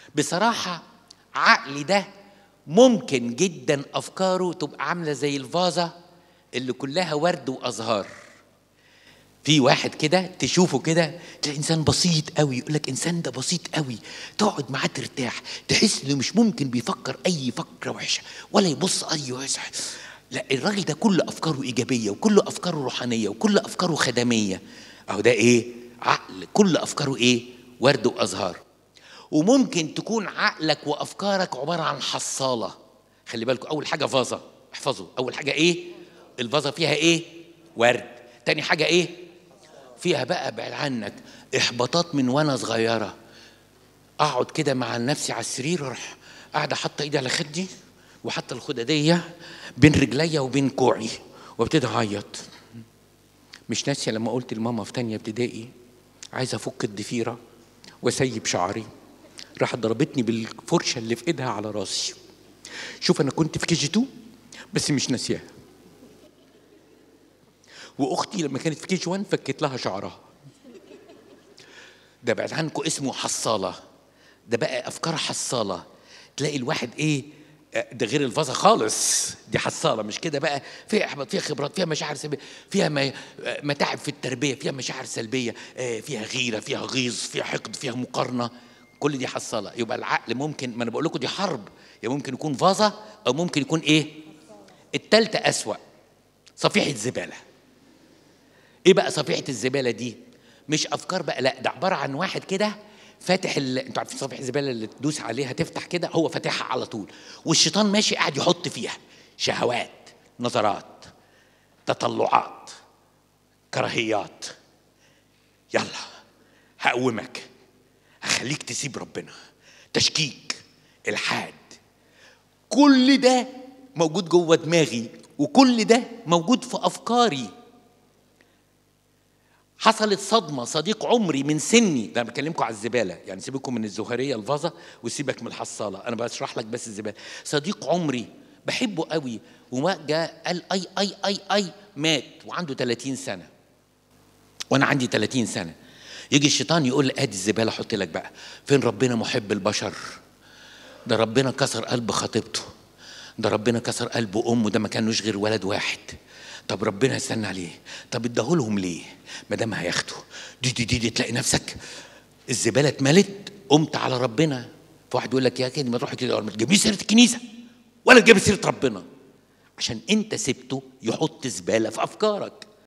بصراحه عقلي ده ممكن جدا افكاره تبقى عامله زي الفازه اللي كلها ورد وازهار في واحد كده تشوفه كده تلاقي انسان بسيط قوي يقول لك انسان ده بسيط قوي تقعد معاه ترتاح تحس انه مش ممكن بيفكر اي فكره وحشه ولا يبص اي وسع لا الراجل ده كل افكاره ايجابيه وكل افكاره روحانيه وكل افكاره خدميه اهو ده ايه عقل كل افكاره ايه ورد وازهار وممكن تكون عقلك وافكارك عباره عن حصاله خلي بالكم اول حاجه فازه احفظوا اول حاجه ايه الفازه فيها ايه ورد تاني حاجه ايه فيها بقى بعد عنك احباطات من وانا صغيره اقعد كده مع نفسي على السرير واروح قاعده حاطه ايدي على خدي وحاطه الخداديه بين رجليا وبين كوعي وابتدي اعيط مش ناسيه لما قلت لماما في تانية ابتدائي عايزه افك الضفيره واسيب شعري راحت ضربتني بالفرشه اللي في ايدها على راسي شوف انا كنت في كي جي 2 بس مش ناسياها واختي لما كانت في كي جي 1 فكيت لها شعرها ده بعد عنكم اسمه حصاله ده بقى افكار حصاله تلاقي الواحد ايه ده غير الفازة خالص دي حصالة مش كده بقى فيها إحباط فيها خبرات فيها مشاعر سلبية فيها م- متاعب في التربية فيها مشاعر سلبية آه، فيها غيرة فيها غيظ فيها حقد فيها مقارنة كل دي حصالة يبقى العقل ممكن ما أنا بقول لكم دي حرب يا ممكن يكون فازة أو ممكن يكون إيه التالتة أسوأ صفيحة زبالة ايه بقى صفيحه الزباله دي مش افكار بقى لا ده عباره عن واحد كده فاتح ال... انتوا عارفين صفيحه الزباله اللي تدوس عليها تفتح كده هو فاتحها على طول والشيطان ماشي قاعد يحط فيها شهوات نظرات تطلعات كراهيات يلا هقومك هخليك تسيب ربنا تشكيك الحاد كل ده موجود جوه دماغي وكل ده موجود في افكاري حصلت صدمة صديق عمري من سني ده أنا بكلمكم على الزبالة يعني سيبكم من الزهرية الفازة وسيبك من الحصالة أنا بشرح لك بس الزبالة صديق عمري بحبه قوي وجاء قال أي أي أي أي مات وعنده 30 سنة وأنا عندي 30 سنة يجي الشيطان يقول لي ادي الزبالة حط لك بقى فين ربنا محب البشر ده ربنا كسر قلب خطيبته ده ربنا كسر قلب امه ده ما كانوش غير ولد واحد طب ربنا استنى عليه طب اداهولهم ليه ما دام هياخدوا دي دي دي, دي تلاقي نفسك الزباله اتملت قمت على ربنا فواحد يقول لك يا كده ما تروح كده ما تجيبيش سيره الكنيسه ولا تجيب سيره ربنا عشان انت سبته يحط زباله في افكارك